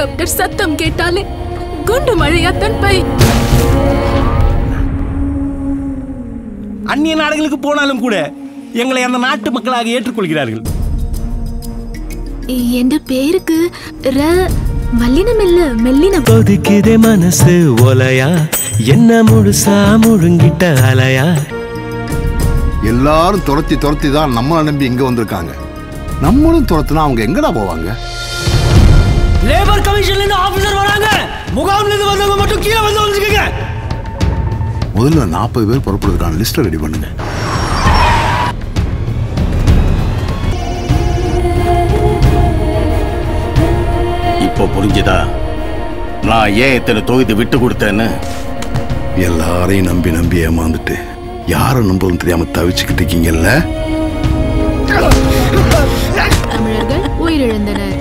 helicopter சத்தம் கேட்டாலே குண்டு மழையாத்தான் பை அந்நிய நாடுகளுக்கு போனாலும் கூட எங்களை அந்த நாட்டு மக்களாக ஏற்றுக்கொள்கிறார்கள் என்ற பேருக்கு ர வல்லினம் இல்ல மெல்லினம் கொதிக்குதே மனசு ஒலையா என்ன முழுசா முழுங்கிட்ட அலையா எல்லாரும் துரத்தி துரத்தி தான் நம்மளை நம்பி இங்க வந்திருக்காங்க நம்மளும் துரத்துனா அவங்க எங்கடா போவாங்க லேபர் கமிஷன்ல இருந்து ஆபீசர் வராங்க முகாம்ல இருந்து வந்தவங்க மட்டும் கீழே வந்து வந்துருக்கீங்க முதல்ல நாற்பது பேர் புறப்படுறதுக்கான லிஸ்ட்டை ரெடி பண்ணுங்க இப்போ புரிஞ்சுதா நான் ஏன் இத்தனை தொகுதி விட்டு கொடுத்தேன்னு எல்லாரையும் நம்பி நம்பி ஏமாந்துட்டு யாரை நம்புறதுன்னு தெரியாம தவிச்சுக்கிட்டு இருக்கீங்கல்ல தமிழர்கள் உயிரிழந்தனர்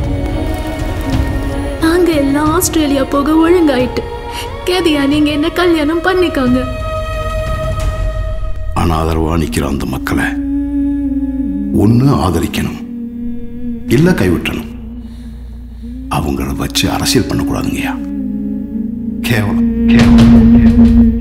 நாங்க எல்லாம் ஆஸ்திரேலியா போக ஒழுங்காயிட்டு கேதியா நீங்க என்ன கல்யாணம் பண்ணிக்கோங்க அனாதரவா நிக்கிற அந்த மக்களை ஒண்ணு ஆதரிக்கணும் இல்ல கைவிட்டணும் அவங்கள வச்சு அரசியல் பண்ணக்கூடாதுங்கய்யா கேவலம் கேவலம் கேவலம்